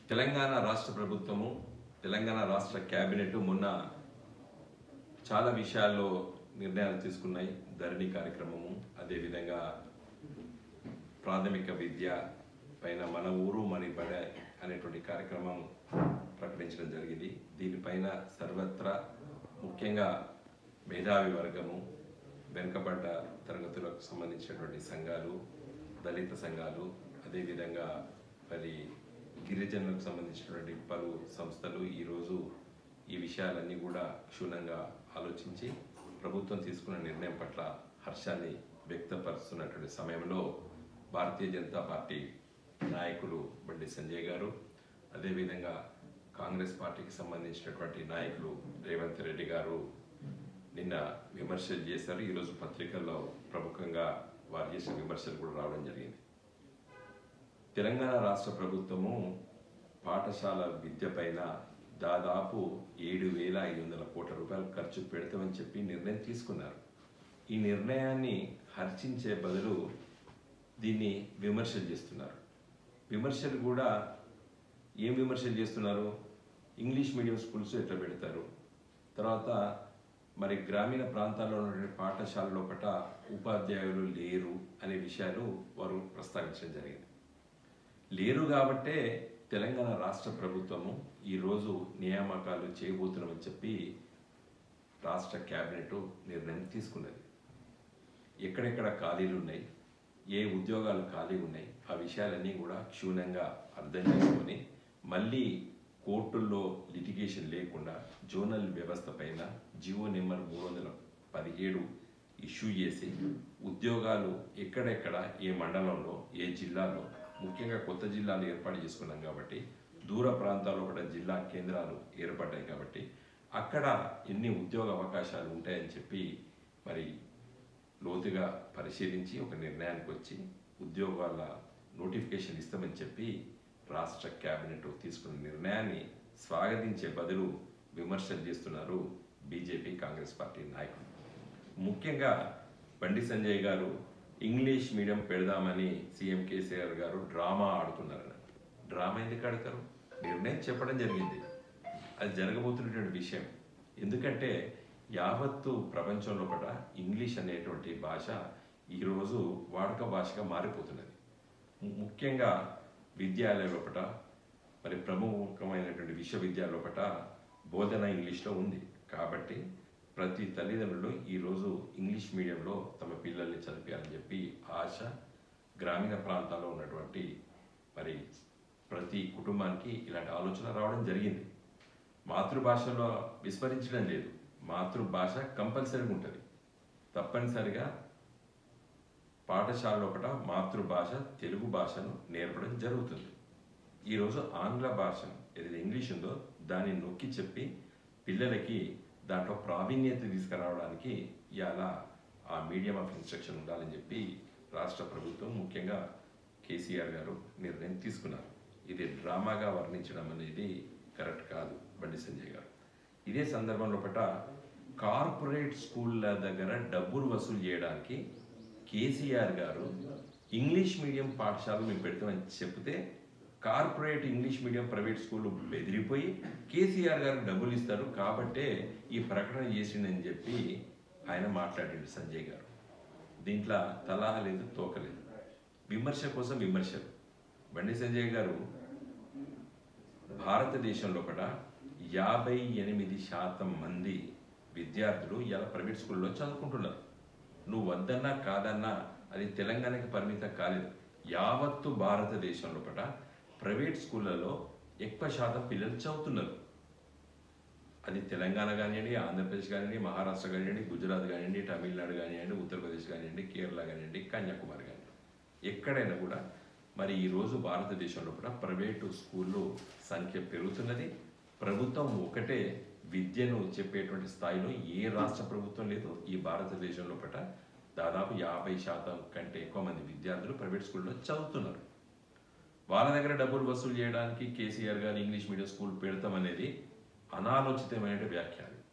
తెలంగాణ రాష్ట్ర ప్రభుత్వము తెలంగాణ రాష్ట్ర కేబినెట్ మొన్న చాలా విషయాల్లో నిర్ణయాలు తీసుకున్నాయి ధరణి కార్యక్రమము అదేవిధంగా ప్రాథమిక విద్య పైన మన ఊరు మన బడ అనేటువంటి కార్యక్రమం ప్రకటించడం జరిగింది దీనిపైన సర్వత్రా ముఖ్యంగా మేధావి వర్గము వెనుకబడ్డ తరగతులకు సంబంధించినటువంటి సంఘాలు దళిత సంఘాలు అదేవిధంగా మరి గిరిజనులకు సంబంధించినటువంటి పలు సంస్థలు ఈరోజు ఈ విషయాలన్నీ కూడా క్షుణ్ణంగా ఆలోచించి ప్రభుత్వం తీసుకున్న నిర్ణయం పట్ల హర్షాన్ని వ్యక్తపరుస్తున్నటువంటి సమయంలో భారతీయ జనతా పార్టీ నాయకులు బండి సంజయ్ గారు అదేవిధంగా కాంగ్రెస్ పార్టీకి సంబంధించినటువంటి నాయకులు రేవంత్ రెడ్డి గారు నిన్న విమర్శలు చేశారు ఈరోజు పత్రికల్లో ప్రముఖంగా వారు చేసిన విమర్శలు కూడా రావడం జరిగింది తెలంగాణ రాష్ట్ర ప్రభుత్వము పాఠశాల విద్య పైన దాదాపు ఏడు వేల ఐదు వందల కోట్ల రూపాయలు ఖర్చు పెడతామని చెప్పి నిర్ణయం తీసుకున్నారు ఈ నిర్ణయాన్ని హర్షించే బదులు దీన్ని విమర్శలు చేస్తున్నారు విమర్శలు కూడా ఏం విమర్శలు చేస్తున్నారు ఇంగ్లీష్ మీడియం స్కూల్స్ ఎట్లా పెడతారు తర్వాత మరి గ్రామీణ ప్రాంతాల్లో ఉన్నటువంటి పాఠశాల లోపల ఉపాధ్యాయులు లేరు అనే విషయాలు వారు ప్రస్తావించడం జరిగింది లేరు కాబట్టే తెలంగాణ రాష్ట్ర ప్రభుత్వము ఈరోజు నియామకాలు చేయబోతున్నామని చెప్పి రాష్ట్ర కేబినెట్ నిర్ణయం తీసుకున్నది ఎక్కడెక్కడ ఖాళీలు ఉన్నాయి ఏ ఉద్యోగాలు ఖాళీ ఉన్నాయి ఆ విషయాలన్నీ కూడా క్షుణ్ణంగా అర్థం చేసుకొని మళ్ళీ కోర్టుల్లో లిటిగేషన్ లేకుండా జోనల్ వ్యవస్థ పైన జియో నెంబర్ మూడు వందల పదిహేడు ఇష్యూ చేసి ఉద్యోగాలు ఎక్కడెక్కడ ఏ మండలంలో ఏ జిల్లాలో ముఖ్యంగా కొత్త జిల్లాలు ఏర్పాటు చేసుకున్నాం కాబట్టి దూర ప్రాంతాల్లో కూడా జిల్లా కేంద్రాలు ఏర్పడ్డాయి కాబట్టి అక్కడ ఎన్ని ఉద్యోగ అవకాశాలు ఉంటాయని చెప్పి మరి లోతుగా పరిశీలించి ఒక నిర్ణయానికి వచ్చి ఉద్యోగాల నోటిఫికేషన్ ఇస్తామని చెప్పి రాష్ట్ర కేబినెట్ తీసుకున్న నిర్ణయాన్ని స్వాగతించే బదులు విమర్శలు చేస్తున్నారు బీజేపీ కాంగ్రెస్ పార్టీ నాయకులు ముఖ్యంగా బండి సంజయ్ గారు ఇంగ్లీష్ మీడియం పెడదామని CM KCR garu drama ఆడుతున్నారని drama ఎందుకు ఆడతారు నిర్ణయం చెప్పడం జరిగింది అది జరగబోతున్నటువంటి విషయం ఎందుకంటే యావత్తు ప్రపంచంలో కూడా ఇంగ్లీష్ అనేటువంటి భాష ఈరోజు వాడుక భాషగా మారిపోతున్నది ము- ముఖ్యంగా విద్యాలయ లోపల మరి ప్రముఖమైనటువంటి విశ్వవిద్యాలయ లోపల బోధన ఇంగ్లీష్లో ఉంది కాబట్టి ప్రతి తల్లిదండ్రులు ఈరోజు ఇంగ్లీష్ మీడియంలో తమ పిల్లల్ని చదివించాలని చెప్పి ఆశ గ్రామీణ ప్రాంతాల్లో ఉన్నటువంటి మరి ప్రతి కుటుంబానికి ఇలాంటి ఆలోచన రావడం జరిగింది మాతృభాషలో విస్మరించడం లేదు మాతృభాష కంపల్సరీగా ఉంటుంది తప్పనిసరిగా పాఠశాల లోపల మాతృభాష తెలుగు భాషను నేర్పడం జరుగుతుంది ఈరోజు ఆంగ్ల భాషను ఏదైతే ఇంగ్లీష్ ఉందో దాన్ని నొక్కి చెప్పి పిల్లలకి దాంట్లో ప్రావీణ్యత తీసుకురావడానికి ఇవాళ ఆ మీడియం ఆఫ్ ఇన్స్ట్రక్షన్ ఉండాలని చెప్పి రాష్ట్ర ప్రభుత్వం ముఖ్యంగా కేసీఆర్ గారు నిర్ణయం తీసుకున్నారు ఇది డ్రామాగా వర్ణించడం అనేది కరెక్ట్ కాదు బండి సంజయ్ గారు ఇదే సందర్భంలో పట కార్పొరేట్ స్కూళ్ళ దగ్గర డబ్బులు వసూలు చేయడానికి కేసీఆర్ గారు ఇంగ్లీష్ మీడియం పాఠశాలలు మేము పెడతామని చెప్తే corporate English medium private school బెదిరిపోయి కేసీఆర్ గారు డబ్బులు ఇస్తారు కాబట్టే ఈ ప్రకటన చేసిండని చెప్పి ఆయన మాట్లాడిండు సంజయ్ గారు దీంట్లో తలా లేదు తోకలేదు విమర్శ కోసం విమర్శలు బండి సంజయ్ గారు భారతదేశంలో కూడా యాభై ఎనిమిది శాతం మంది విద్యార్థులు ఇలా ప్రైవేట్ స్కూల్లో చదువుకుంటున్నారు నువ్వు వద్దన్నా కాదన్నా అది తెలంగాణకి పరిమితం కాలేదు యావత్తు భారతదేశంలో కూడా ప్రైవేట్ స్కూళ్ళలో ఎక్కువ శాతం పిల్లలు చదువుతున్నారు అది తెలంగాణ కానివ్వండి ఆంధ్రప్రదేశ్ కానివ్వండి మహారాష్ట్ర కానివ్వండి గుజరాత్ కానివ్వండి తమిళనాడు కానివ్వండి ఉత్తరప్రదేశ్ కానివ్వండి కేరళ కానివ్వండి కన్యాకుమారి కానివ్వండి ఎక్కడైనా కూడా మరి ఈరోజు భారతదేశంలో కూడా ప్రైవేటు స్కూళ్ళు సంఖ్య పెరుగుతున్నది ప్రభుత్వం ఒకటే విద్యను చెప్పేటువంటి స్థాయిలో ఏ రాష్ట్ర ప్రభుత్వం లేదు ఈ భారతదేశంలో పట దాదాపు యాభై శాతం కంటే ఎక్కువ మంది విద్యార్థులు ప్రైవేట్ స్కూల్లో చదువుతున్నారు వాళ్ళ దగ్గర డబ్బులు వసూలు చేయడానికి KCR garu English medium school పెడతామనేది అనాలోచితమైన వ్యాఖ్య అది.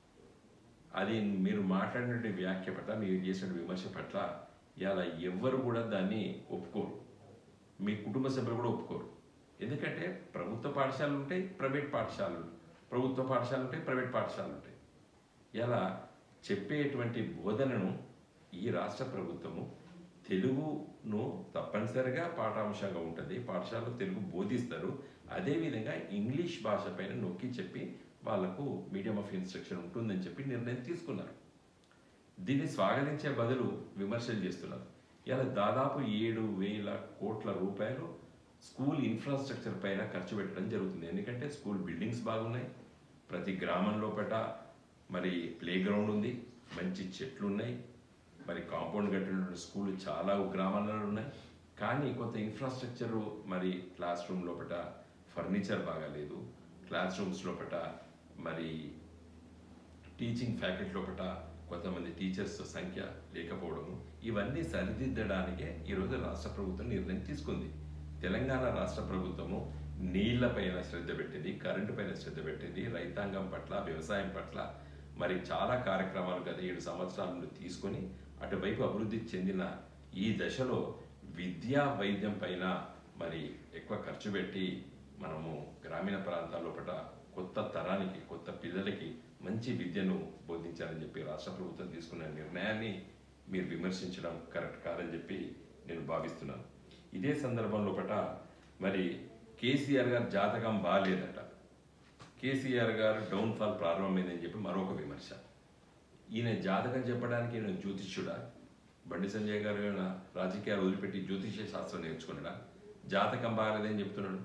అది మీరు మాట్లాడినటువంటి వ్యాఖ్య పట్ల మీరు చేసిన విమర్శ పట్ల ఇలా ఎవ్వరు కూడా దాన్ని ఒప్పుకోరు మీ కుటుంబ సభ్యులు కూడా ఒప్పుకోరు ఎందుకంటే ప్రభుత్వ పాఠశాలలు ఉంటాయి ప్రైవేట్ పాఠశాలలు ప్రభుత్వ పాఠశాలలు ఉంటాయి ప్రైవేట్ పాఠశాలలు ఉంటాయి ఇలా చెప్పేటువంటి బోధనను ఈ రాష్ట్ర ప్రభుత్వము తెలుగును తప్పనిసరిగా పాఠాంశంగా ఉంటుంది పాఠశాలలో తెలుగు బోధిస్తారు అదేవిధంగా ఇంగ్లీష్ భాష పైన నొక్కి చెప్పి వాళ్లకు మీడియం ఆఫ్ ఇన్స్ట్రక్షన్ ఉంటుందని చెప్పి నిర్ణయం తీసుకున్నారు దీన్ని స్వాగతించే బదులు విమర్శలు చేస్తున్నారు ఇలా దాదాపు ఏడు వేల కోట్ల రూపాయలు స్కూల్ ఇన్ఫ్రాస్ట్రక్చర్ పైన ఖర్చు పెట్టడం జరుగుతుంది ఎందుకంటే స్కూల్ బిల్డింగ్స్ బాగున్నాయి ప్రతి గ్రామం లోపల మరి ప్లే గ్రౌండ్ ఉంది మంచి చెట్లు ఉన్నాయి మరి కాంపౌండ్ కట్టినటువంటి స్కూల్ చాలా గ్రామాలలో ఉన్నాయి కానీ కొంత ఇన్ఫ్రాస్ట్రక్చర్ మరి క్లాస్ రూమ్ లోపల ఫర్నిచర్ బాగాలేదు క్లాస్ రూమ్స్ లోపల మరి టీచింగ్ ఫ్యాకల్టీ లోపల కొంతమంది టీచర్స్ సంఖ్య లేకపోవడము ఇవన్నీ సరిదిద్దడానికే ఈరోజు రాష్ట్ర ప్రభుత్వం నిర్ణయం తీసుకుంది తెలంగాణ రాష్ట్ర ప్రభుత్వము నీళ్ల పైన శ్రద్ధ పెట్టింది కరెంటు పైన శ్రద్ధ పెట్టింది రైతాంగం పట్ల వ్యవసాయం పట్ల మరి చాలా కార్యక్రమాలు గత ఏడు సంవత్సరాల నుండి తీసుకొని అటువైపు అభివృద్ధి చెందిన ఈ దశలో విద్యా వైద్యం పైన మరి ఎక్కువ ఖర్చు పెట్టి మనము గ్రామీణ ప్రాంతాల లోపల కొత్త తరానికి కొత్త పిల్లలకి మంచి విద్యను బోధించాలని చెప్పి రాష్ట్ర ప్రభుత్వం తీసుకున్న నిర్ణయాన్ని మీరు విమర్శించడం కరెక్ట్ కాదని చెప్పి నేను భావిస్తున్నాను ఇదే సందర్భంలో పట మరి కేసీఆర్ గారు జాతకం బాగాలేదట కేసీఆర్ గారు డౌన్ఫాల్ ప్రారంభమైందని చెప్పి మరొక విమర్శ ఈయన జాతకం చెప్పడానికి ఈయన జ్యోతిష్యుడా బండి సంజయ్ గారు ఏమైనా రాజకీయాలు వదిలిపెట్టి జ్యోతిష్య శాస్త్రం నేర్చుకున్నాడా జాతకం బాగాలేదని చెప్తున్నాడు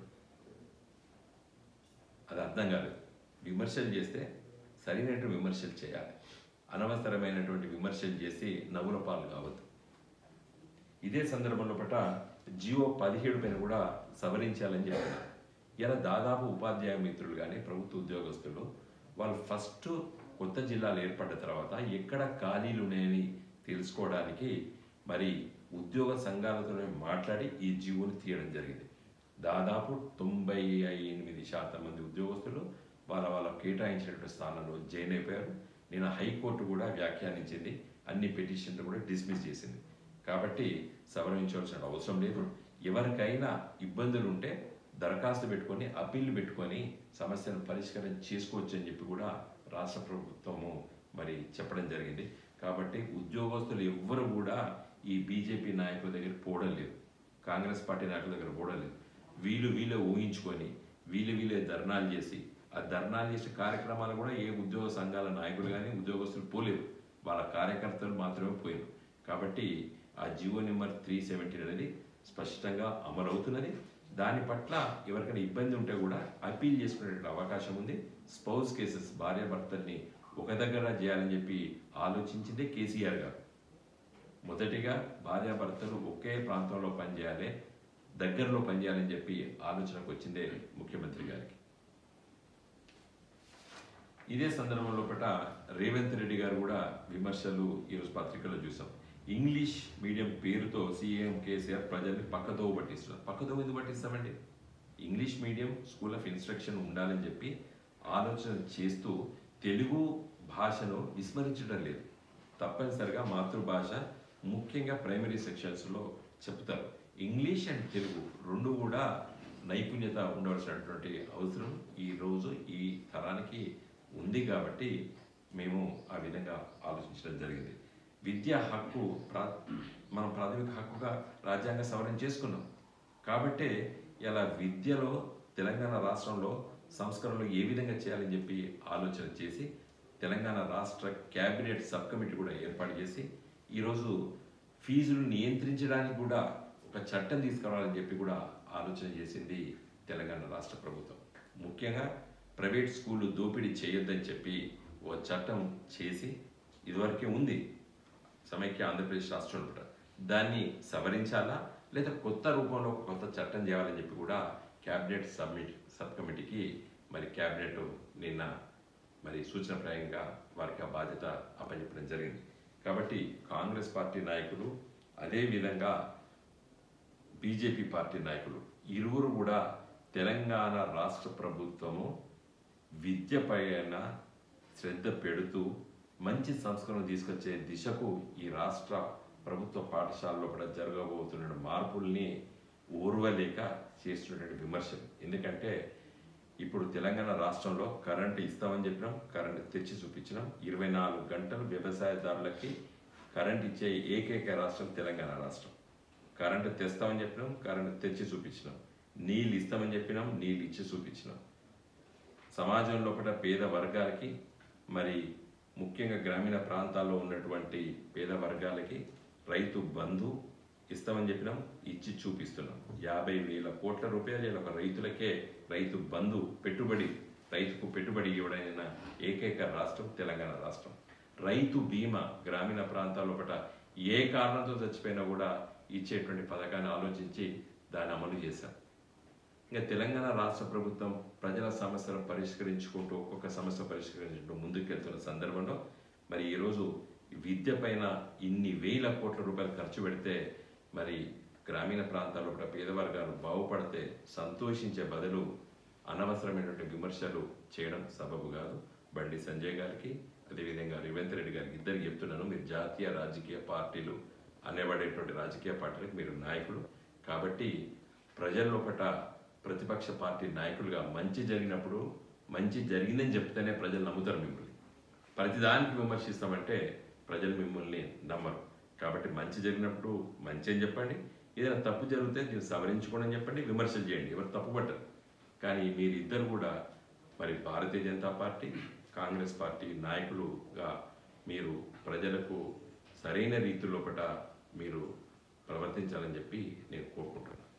అది అర్థం కాలేదు విమర్శలు చేస్తే సరైనటువంటి విమర్శలు చేయాలి అనవసరమైనటువంటి విమర్శలు చేసి నవ్వుల పాలు కావద్దు ఇదే సందర్భంలో పట జియో పదిహేడు పైన కూడా సవరించాలని చెప్పారు ఇలా దాదాపు ఉపాధ్యాయ మిత్రులు కానీ ప్రభుత్వ ఉద్యోగస్తులు వాళ్ళు ఫస్ట్ కొత్త జిల్లాలు ఏర్పడ్డ తర్వాత ఎక్కడ ఖాళీలు ఉన్నాయని తెలుసుకోవడానికి మరి ఉద్యోగ సంఘాలతో మాట్లాడి ఈ జీవోని తీయడం జరిగింది దాదాపు తొంభై ఎనిమిది శాతం మంది ఉద్యోగస్తులు వాళ్ళ వాళ్ళ కేటాయించినటువంటి స్థానంలో జైన్ అయిపోయారు నేను హైకోర్టు కూడా వ్యాఖ్యానించింది అన్ని పిటిషన్లు కూడా డిస్మిస్ చేసింది కాబట్టి సవరించవలసిన అవసరం లేదు ఎవరికైనా ఇబ్బందులు ఉంటే దరఖాస్తు పెట్టుకొని అప్పీల్ పెట్టుకొని సమస్యను పరిష్కారం చేసుకోవచ్చు అని చెప్పి కూడా రాష్ట్ర ప్రభుత్వము మరి చెప్పడం జరిగింది కాబట్టి ఉద్యోగస్తులు ఎవ్వరు కూడా ఈ బీజేపీ నాయకుల దగ్గర పోవడం లేదు కాంగ్రెస్ పార్టీ నాయకుల దగ్గర పోవడం లేదు వీళ్ళు వీళ్ళే ఊహించుకొని వీళ్ళు వీళ్ళే ధర్నాలు చేసి ఆ ధర్నాలు చేసే కార్యక్రమాలు కూడా ఏ ఉద్యోగ సంఘాల నాయకులు కానీ ఉద్యోగస్తులు పోలేరు వాళ్ళ కార్యకర్తలు మాత్రమే పోయారు కాబట్టి ఆ జియో నెంబర్ త్రీ సెవెంటీన్ అనేది స్పష్టంగా అమలవుతున్నది దాని పట్ల ఎవరికైనా ఇబ్బంది ఉంటే కూడా అప్పీల్ చేసుకునే అవకాశం ఉంది స్పౌస్ కేసెస్ భార్యాభర్తల్ని ఒక దగ్గర చేయాలని చెప్పి ఆలోచించిందే కేసీఆర్ గారు మొదటిగా భార్యాభర్తలు ఒకే ప్రాంతంలో పనిచేయాలి దగ్గరలో పనిచేయాలని చెప్పి ఆలోచనకు వచ్చిందే ముఖ్యమంత్రి గారికి ఇదే సందర్భంలో పట రేవంత్ రెడ్డి గారు కూడా విమర్శలు ఈరోజు పత్రికలో చూసాం ఇంగ్లీష్ మీడియం పేరుతో సీఎం కేసీఆర్ ప్రజల్ని పక్కతో పట్టిస్తున్నారు పక్కతో ఎందుకు పట్టిస్తామండి English medium school of instruction ఉండాలని చెప్పి ఆలోచన చేస్తూ తెలుగు భాషను విస్మరించడం లేదు తప్పనిసరిగా మాతృభాష ముఖ్యంగా ప్రైమరీ సెక్షన్స్లో చెప్తారు ఇంగ్లీష్ అండ్ తెలుగు రెండు కూడా నైపుణ్యత ఉండవలసినటువంటి అవసరం ఈ రోజు ఈ తరానికి ఉంది కాబట్టి మేము ఆ విధంగా ఆలోచించడం జరిగింది విద్యా హక్కు ప్రా మనం ప్రాథమిక హక్కుగా రాజ్యాంగ సవరణ చేసుకున్నాం కాబట్టే ఇలా విద్యలో తెలంగాణ రాష్ట్రంలో సంస్కరణలు ఏ విధంగా చేయాలని చెప్పి ఆలోచన చేసి తెలంగాణ రాష్ట్ర క్యాబినెట్ సబ్ కమిటీ కూడా ఏర్పాటు చేసి ఈరోజు ఫీజులు నియంత్రించడానికి కూడా ఒక చట్టం తీసుకురావాలని చెప్పి కూడా ఆలోచన చేసింది తెలంగాణ రాష్ట్ర ప్రభుత్వం ముఖ్యంగా ప్రైవేట్ స్కూళ్ళు దోపిడీ చేయొద్దని చెప్పి ఓ చట్టం చేసి ఇదివరకే ఉంది సమైక్య ఆంధ్రప్రదేశ్ రాష్ట్రంలో కూడా దాన్ని సవరించాలా లేదా కొత్త రూపంలో ఒక కొత్త చట్టం చేయాలని చెప్పి కూడా క్యాబినెట్ సబ్మిట్ సబ్ కమిటీకి మరి క్యాబినెట్ నిన్న మరి సూచనప్రాయంగా వారికి ఆ బాధ్యత అప్పచెప్పడం జరిగింది కాబట్టి కాంగ్రెస్ పార్టీ నాయకులు అదేవిధంగా బీజేపీ పార్టీ నాయకులు ఇరువురు కూడా తెలంగాణ రాష్ట్ర ప్రభుత్వము విద్య పైన శ్రద్ధ పెడుతూ మంచి సంస్కరణ తీసుకొచ్చే దిశకు ఈ రాష్ట్ర ప్రభుత్వ పాఠశాలలో కూడా జరగబోతున్న మార్పుల్ని ఓర్వలేక చేస్తున్నటువంటి విమర్శలు ఎందుకంటే ఇప్పుడు తెలంగాణ రాష్ట్రంలో కరెంటు ఇస్తామని చెప్పినాం కరెంటు తెచ్చి చూపించినాం ఇరవై నాలుగు గంటలు వ్యవసాయదారులకి కరెంట్ ఇచ్చే ఏకైక రాష్ట్రం తెలంగాణ రాష్ట్రం కరెంటు తెస్తామని చెప్పినాం కరెంటు తెచ్చి చూపించినాం నీళ్ళు ఇస్తామని చెప్పినాం నీళ్ళు ఇచ్చి చూపించినాం సమాజం లోపల పేద వర్గాలకి మరి ముఖ్యంగా గ్రామీణ ప్రాంతాల్లో ఉన్నటువంటి పేద వర్గాలకి రైతు బంధు ఇస్తామని చెప్పినాం ఇచ్చి చూపిస్తున్నాం యాభై వేల కోట్ల రూపాయలు ఇలా ఒక రైతులకే రైతు బంధు పెట్టుబడి రైతుకు పెట్టుబడి ఇవ్వడైన ఏకైక రాష్ట్రం తెలంగాణ రాష్ట్రం రైతు బీమా గ్రామీణ ప్రాంతాల లోపల ఏ కారణంతో చచ్చిపోయినా కూడా ఇచ్చేటువంటి పథకాన్ని ఆలోచించి దాన్ని అమలు చేశాం ఇంకా తెలంగాణ రాష్ట్ర ప్రభుత్వం ప్రజల సమస్యలను పరిష్కరించుకుంటూ ఒక్కొక్క సమస్య పరిష్కరించుకుంటూ ముందుకెళ్తున్న సందర్భంలో మరి ఈరోజు విద్య పైన ఇన్ని వేల కోట్ల రూపాయలు ఖర్చు పెడితే మరి గ్రామీణ ప్రాంతాల్లో కూడా పేద వర్గాలు బాగుపడితే సంతోషించే బదులు అనవసరమైనటువంటి విమర్శలు చేయడం సబబు కాదు బండి సంజయ్ గారికి అదేవిధంగా రేవంత్ రెడ్డి గారికి ఇద్దరికి చెప్తున్నాను మీరు జాతీయ రాజకీయ పార్టీలు అనేబడేటువంటి రాజకీయ పార్టీలకు మీరు నాయకులు కాబట్టి ప్రజల లోపట ప్రతిపక్ష పార్టీ నాయకులుగా మంచి జరిగినప్పుడు మంచి జరిగిందని చెప్తేనే ప్రజలు నమ్ముతారు మిమ్మల్ని ప్రతిదానికి విమర్శిస్తామంటే ప్రజలు మిమ్మల్ని నమ్మరు కాబట్టి మంచి జరిగినప్పుడు మంచి అని చెప్పండి ఏదైనా తప్పు జరిగితే దీన్ని సవరించుకోండి అని చెప్పండి విమర్శలు చేయండి ఎవరు తప్పు పట్టరు కానీ మీరిద్దరు కూడా మరి భారతీయ జనతా పార్టీ కాంగ్రెస్ పార్టీ నాయకులుగా మీరు ప్రజలకు సరైన రీతిలో ఒకట మీరు ప్రవర్తించాలని చెప్పి నేను కోరుకుంటున్నాను